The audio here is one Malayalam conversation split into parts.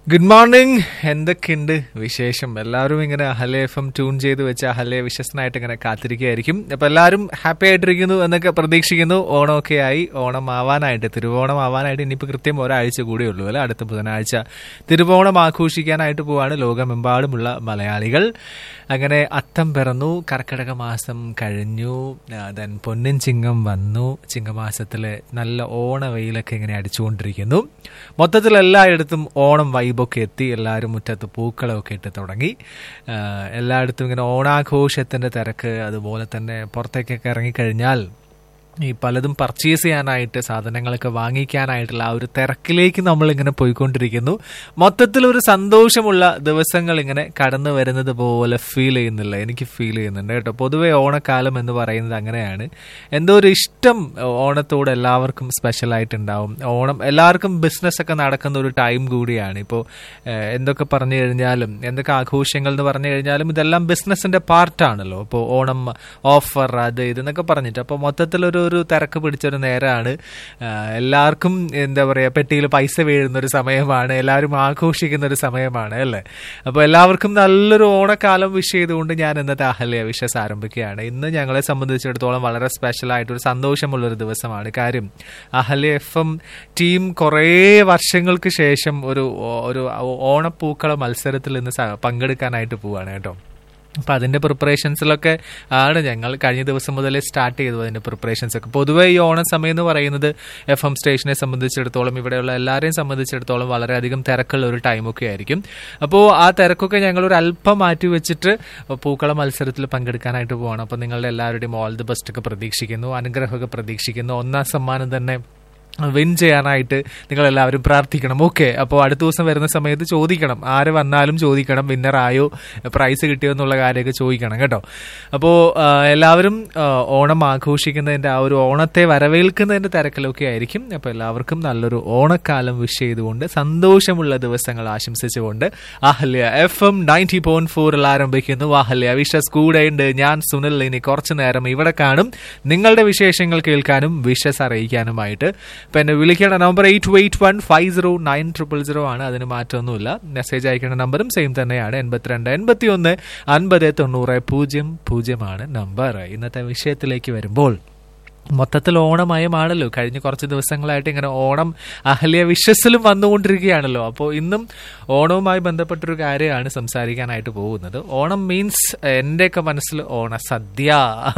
ഗുഡ് മോർണിംഗ് എന്തൊക്കെയുണ്ട് വിശേഷം എല്ലാവരും ഇങ്ങനെ അഹലെ എഫ് എം ട്യൂൺ ചെയ്ത് വെച്ച് അഹലെ വിശ്വസനായിട്ട് ഇങ്ങനെ കാത്തിരിക്കുകയായിരിക്കും അപ്പൊ എല്ലാവരും ഹാപ്പി ആയിട്ടിരിക്കുന്നു എന്നൊക്കെ പ്രതീക്ഷിക്കുന്നു ഓണമൊക്കെ ആയി ഓണം ആവാനായിട്ട് തിരുവോണം ആവാനായിട്ട് ഇനിയിപ്പോൾ കൃത്യം ഒരാഴ്ച കൂടിയേ ഉള്ളൂ അല്ലെ അടുത്ത ബുധനാഴ്ച തിരുവോണം ആഘോഷിക്കാനായിട്ട് പോവാണ് ലോകമെമ്പാടുമുള്ള മലയാളികൾ അങ്ങനെ അത്തം പിറന്നു കർക്കിടക മാസം കഴിഞ്ഞു ദെൻ പൊന്നിൻ ചിങ്ങം വന്നു ചിങ്ങമാസത്തില് നല്ല ഓണവെയിലൊക്കെ ഇങ്ങനെ അടിച്ചുകൊണ്ടിരിക്കുന്നു മൊത്തത്തിൽ എല്ലായിടത്തും ഓണം വൈബൊക്കെ എത്തി എല്ലാവരും മുറ്റത്ത് പൂക്കളമൊക്കെ ഇട്ട് തുടങ്ങി ആഹ് എല്ലായിടത്തും ഇങ്ങനെ ഓണാഘോഷത്തിന്റെ തിരക്ക് അതുപോലെ തന്നെ പുറത്തേക്കൊക്കെ ഇറങ്ങിക്കഴിഞ്ഞാൽ ഈ പലതും പർച്ചേസ് ചെയ്യാനായിട്ട് സാധനങ്ങളൊക്കെ വാങ്ങിക്കാനായിട്ടുള്ള ആ ഒരു തിരക്കിലേക്ക് നമ്മൾ ഇങ്ങനെ പോയിക്കൊണ്ടിരിക്കുന്നു മൊത്തത്തിൽ ഒരു സന്തോഷമുള്ള ദിവസങ്ങൾ ഇങ്ങനെ കടന്നു വരുന്നത് പോലെ ഫീൽ ചെയ്യുന്നില്ല എനിക്ക് ഫീൽ ചെയ്യുന്നുണ്ട് കേട്ടോ പൊതുവെ ഓണക്കാലം എന്ന് പറയുന്നത് അങ്ങനെയാണ് എന്തോ ഒരു ഇഷ്ടം ഓണത്തോട് എല്ലാവർക്കും സ്പെഷ്യൽ ആയിട്ടുണ്ടാവും ഓണം എല്ലാവർക്കും ബിസിനസ് ഒക്കെ നടക്കുന്ന ഒരു ടൈം കൂടിയാണ് ഇപ്പോൾ എന്തൊക്കെ പറഞ്ഞു കഴിഞ്ഞാലും എന്തൊക്കെ ആഘോഷങ്ങൾ എന്ന് പറഞ്ഞു കഴിഞ്ഞാലും ഇതെല്ലാം ബിസിനസിന്റെ പാർട്ടാണല്ലോ ഇപ്പോൾ ഓണം ഓഫർ അത് ഇതെന്നൊക്കെ പറഞ്ഞിട്ട് അപ്പോൾ മൊത്തത്തിലൊരു ഒരു തിരക്ക് പിടിച്ചൊരു നേരമാണ് എല്ലാവർക്കും എന്താ പറയുക പെട്ടിയിൽ പൈസ വീഴുന്ന ഒരു സമയമാണ് എല്ലാവരും ആഘോഷിക്കുന്ന ഒരു സമയമാണ് അല്ലേ അപ്പോൾ എല്ലാവർക്കും നല്ലൊരു ഓണക്കാലം വിഷ് ചെയ്തുകൊണ്ട് ഞാൻ ഇന്നത്തെ അഹല്യ വിഷസ് ആരംഭിക്കുകയാണ് ഇന്ന് ഞങ്ങളെ സംബന്ധിച്ചിടത്തോളം വളരെ സ്പെഷ്യൽ ആയിട്ടൊരു സന്തോഷമുള്ളൊരു ദിവസമാണ് കാര്യം അഹല്യ എഫ് എം ടീം കുറേ വർഷങ്ങൾക്ക് ശേഷം ഒരു ഒരു ഓണപ്പൂക്കള മത്സരത്തിൽ ഇന്ന് പങ്കെടുക്കാനായിട്ട് പോവാണ് കേട്ടോ അപ്പം അതിൻ്റെ പ്രിപ്പറേഷൻസിലൊക്കെ ആണ് ഞങ്ങൾ കഴിഞ്ഞ ദിവസം മുതലേ സ്റ്റാർട്ട് ചെയ്തു അതിൻ്റെ പ്രിപ്പറേഷൻസ് ഒക്കെ പൊതുവെ ഈ ഓണം സമയം എന്ന് പറയുന്നത് എഫ് എം സ്റ്റേഷനെ സംബന്ധിച്ചിടത്തോളം ഇവിടെയുള്ള എല്ലാവരെയും സംബന്ധിച്ചിടത്തോളം വളരെയധികം തിരക്കുള്ള ഒരു ടൈമൊക്കെ ആയിരിക്കും അപ്പോൾ ആ തിരക്കൊക്കെ ഞങ്ങൾ ഒരു അല്പം മാറ്റി വെച്ചിട്ട് പൂക്കള മത്സരത്തിൽ പങ്കെടുക്കാനായിട്ട് പോവാണ് അപ്പോൾ നിങ്ങളുടെ എല്ലാവരുടെയും ഓൾ ദി ബെസ്റ്റ് ഒക്കെ പ്രതീക്ഷിക്കുന്നു അനുഗ്രഹമൊക്കെ പ്രതീക്ഷിക്കുന്നു ഒന്നാം സമ്മാനം തന്നെ വിൻ ചെയ്യാനായിട്ട് നിങ്ങൾ എല്ലാവരും പ്രാർത്ഥിക്കണം ഓക്കെ അപ്പോൾ അടുത്ത ദിവസം വരുന്ന സമയത്ത് ചോദിക്കണം ആര് വന്നാലും ചോദിക്കണം വിന്നർ ആയോ പ്രൈസ് കിട്ടിയോ എന്നുള്ള കാര്യമൊക്കെ ചോദിക്കണം കേട്ടോ അപ്പോൾ എല്ലാവരും ഓണം ആഘോഷിക്കുന്നതിൻ്റെ ആ ഒരു ഓണത്തെ വരവേൽക്കുന്നതിൻ്റെ തിരക്കിലൊക്കെ ആയിരിക്കും അപ്പോൾ എല്ലാവർക്കും നല്ലൊരു ഓണക്കാലം വിഷ് ചെയ്തുകൊണ്ട് സന്തോഷമുള്ള ദിവസങ്ങൾ ആശംസിച്ചുകൊണ്ട് Ahalya F M ninety point ഫോറിൽ ആരംഭിക്കുന്നു അഹല്യ വിഷസ് കൂടെയുണ്ട് ഞാൻ സുനിൽ ഇനി കുറച്ചു നേരം ഇവിടെ കാണും നിങ്ങളുടെ വിശേഷങ്ങൾ കേൾക്കാനും വിഷസ് അറിയിക്കാനുമായിട്ട് ഇപ്പം എന്നെ വിളിക്കേണ്ട number eight eight one five zero nine triple zero ആണ് അതിന് മാറ്റമൊന്നുമില്ല മെസ്സേജ് അയക്കേണ്ട നമ്പറും സെയിം തന്നെയാണ് എൺപത്തിരണ്ട് എൺപത്തി ഒന്ന് അൻപത് തൊണ്ണൂറ് പൂജ്യം പൂജ്യമാണ് നമ്പർ ഇന്നത്തെ വിഷയത്തിലേക്ക് വരുമ്പോൾ മൊത്തത്തിൽ ഓണമയമാണല്ലോ കഴിഞ്ഞ കുറച്ച് ദിവസങ്ങളായിട്ട് ഇങ്ങനെ ഓണം അഹല്യ വിശ്വസിലും വന്നുകൊണ്ടിരിക്കുകയാണല്ലോ അപ്പോൾ ഇന്നും ഓണവുമായി ബന്ധപ്പെട്ടൊരു കാര്യമാണ് സംസാരിക്കാനായിട്ട് പോകുന്നത് ഓണം മീൻസ് എൻ്റെയൊക്കെ മനസ്സിൽ ഓണസദ്യ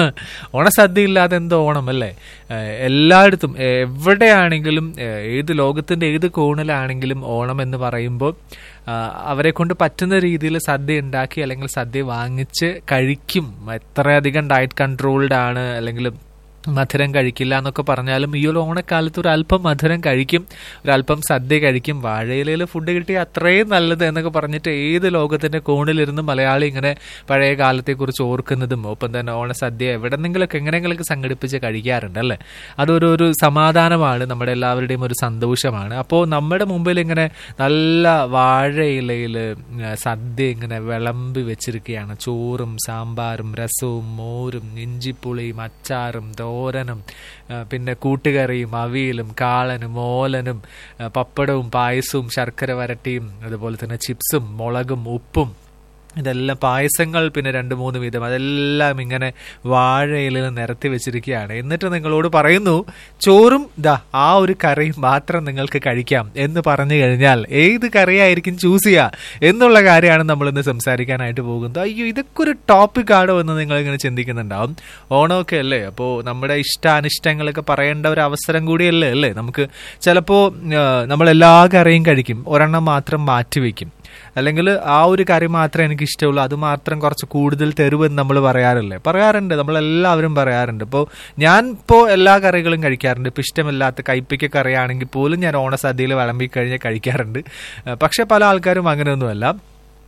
ഓണസദ്യ ഇല്ലാതെ എന്തോ ഓണം അല്ലേ എല്ലായിടത്തും എവിടെയാണെങ്കിലും ഏത് ലോകത്തിൻ്റെ ഏത് കോണിലാണെങ്കിലും ഓണം എന്ന് പറയുമ്പോൾ അവരെ കൊണ്ട് പറ്റുന്ന രീതിയിൽ സദ്യ ഉണ്ടാക്കി അല്ലെങ്കിൽ സദ്യ വാങ്ങിച്ച് കഴിക്കും എത്രയധികം ഡയറ്റ് കൺട്രോൾഡ് ആണ് അല്ലെങ്കിൽ മധുരം കഴിക്കില്ല എന്നൊക്കെ പറഞ്ഞാലും ഈ ഒരു ഓണക്കാലത്ത് ഒരു അല്പം മധുരം കഴിക്കും ഒരല്പം സദ്യ കഴിക്കും വാഴയിലയിൽ ഫുഡ് കിട്ടിയ അത്രയും നല്ലത് എന്നൊക്കെ പറഞ്ഞിട്ട് ഏത് ലോകത്തിന്റെ കോണിലിരുന്ന് മലയാളി ഇങ്ങനെ പഴയ കാലത്തെക്കുറിച്ച് ഓർക്കുന്നതും ഒപ്പം തന്നെ ഓണസദ്യ എവിടെന്നെങ്കിലൊക്കെ എങ്ങനെയെങ്കിലൊക്കെ സംഘടിപ്പിച്ച് കഴിക്കാറുണ്ട് അല്ലേ അതൊരു ഒരു സമാധാനമാണ് നമ്മുടെ എല്ലാവരുടെയും ഒരു സന്തോഷമാണ് അപ്പോൾ നമ്മുടെ മുമ്പിൽ ഇങ്ങനെ നല്ല വാഴയിലയിൽ സദ്യ ഇങ്ങനെ വിളമ്പി വെച്ചിരിക്കുകയാണ് ചോറും സാമ്പാറും രസവും മോരും ഇഞ്ചിപ്പുളിയും അച്ചാറും തോരനും പിന്നെ കൂട്ടുകറിയും അവിയലും കാളനും ഓലനും പപ്പടവും പായസവും ശർക്കര വരട്ടിയും അതുപോലെ തന്നെ ചിപ്സും മുളകും ഉപ്പും ഇതെല്ലാം പായസങ്ങൾ പിന്നെ രണ്ട് മൂന്ന് വീതം അതെല്ലാം ഇങ്ങനെ വാഴയിൽ നിരത്തി വെച്ചിരിക്കുകയാണ് എന്നിട്ട് നിങ്ങളോട് പറയുന്നു ചോറും ദാ ആ ഒരു കറി മാത്രം നിങ്ങൾക്ക് കഴിക്കാം എന്ന് പറഞ്ഞു കഴിഞ്ഞാൽ ഏത് കറിയായിരിക്കും ചൂസ് ചെയ്യുക എന്നുള്ള കാര്യമാണ് നമ്മൾ ഇന്ന് സംസാരിക്കാനായിട്ട് പോകുന്നത് അയ്യോ ഇതൊക്കെ ഒരു ടോപ്പിക് ആണോ എന്ന് നിങ്ങൾ ഇങ്ങനെ ചിന്തിക്കുന്നുണ്ടാവും ഓണമൊക്കെ അല്ലേ അപ്പോൾ നമ്മുടെ ഇഷ്ടാനിഷ്ടങ്ങളൊക്കെ പറയേണ്ട ഒരു അവസരം കൂടിയല്ലേ അല്ലേ നമുക്ക് ചിലപ്പോൾ നമ്മൾ എല്ലാ കറിയും കഴിക്കും ഒരെണ്ണം മാത്രം മാറ്റി വയ്ക്കും അല്ലെങ്കിൽ ആ ഒരു കറി മാത്രമേ എനിക്ക് ഇഷ്ടമുള്ളൂ അത് മാത്രം കുറച്ച് കൂടുതൽ തരുമെന്ന് നമ്മൾ പറയാറില്ലേ പറയാറുണ്ട് നമ്മളെല്ലാവരും പറയാറുണ്ട് ഇപ്പോൾ ഞാൻ ഇപ്പോൾ എല്ലാ കറികളും കഴിക്കാറുണ്ട് ഇപ്പോൾ ഇഷ്ടമില്ലാത്ത കൈപ്പിക്ക കറിയാണെങ്കിൽ പോലും ഞാൻ ഓണസദ്യയിൽ വിളമ്പി കഴിഞ്ഞാൽ കഴിക്കാറുണ്ട് പക്ഷെ പല ആൾക്കാരും അങ്ങനെയൊന്നുമല്ല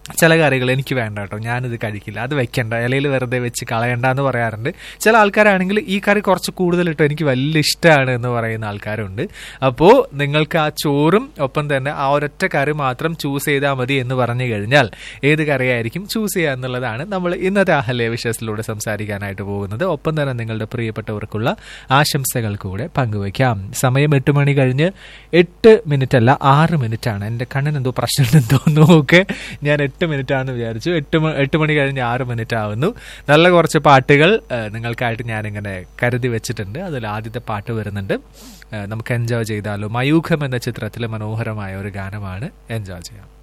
ചില കറികൾ എനിക്ക് വേണ്ട കേട്ടോ ഞാനിത് കഴിക്കില്ല അത് വെക്കണ്ട ഇലയിൽ വെറുതെ വെച്ച് കളയണ്ട എന്ന് പറയാറുണ്ട് ചില ആൾക്കാരാണെങ്കിൽ ഈ കറി കുറച്ച് കൂടുതൽ ഇട്ടോ എനിക്ക് വലിയ ഇഷ്ടമാണ് എന്ന് പറയുന്ന ആൾക്കാരുണ്ട് അപ്പോൾ നിങ്ങൾക്ക് ആ ചോറും ഒപ്പം തന്നെ ആ ഒരൊറ്റ കറി മാത്രം ചൂസ് ചെയ്താൽ മതി എന്ന് പറഞ്ഞു കഴിഞ്ഞാൽ ഏത് കറിയായിരിക്കും ചൂസ് ചെയ്യുക എന്നുള്ളതാണ് നമ്മൾ ഇന്നത്തെ അഹല്യ വിഷയത്തിലൂടെ സംസാരിക്കാനായിട്ട് പോകുന്നത് ഒപ്പം തന്നെ നിങ്ങളുടെ പ്രിയപ്പെട്ടവർക്കുള്ള ആശംസകൾ കൂടെ പങ്കുവയ്ക്കാം സമയം എട്ട് മണി കഴിഞ്ഞ് എട്ട് മിനിറ്റ് അല്ല ആറ് മിനിറ്റ് ആണ് എൻ്റെ കണ്ണിന് എന്തോ പ്രശ്നമുണ്ടെന്ന് തോന്നുന്നു ഓക്കെ ഞാൻ എട്ട് മിനിറ്റ് ആണെന്ന് വിചാരിച്ചു എട്ട് മ- എട്ട് മണി കഴിഞ്ഞ് ആറ് മിനിറ്റ് ആവുന്നു നല്ല കുറച്ച് പാട്ടുകൾ ആ, നിങ്ങൾക്കായിട്ട് ഞാനിങ്ങനെ കരുതി വെച്ചിട്ടുണ്ട് അതിൽ ആദ്യത്തെ പാട്ട് വരുന്നുണ്ട് ആ, നമുക്ക് എൻജോയ് ചെയ്താലോ മയൂഖം എന്ന ചിത്രത്തിലെ മനോഹരമായ ഒരു ഗാനമാണ് എൻജോയ് ചെയ്യാം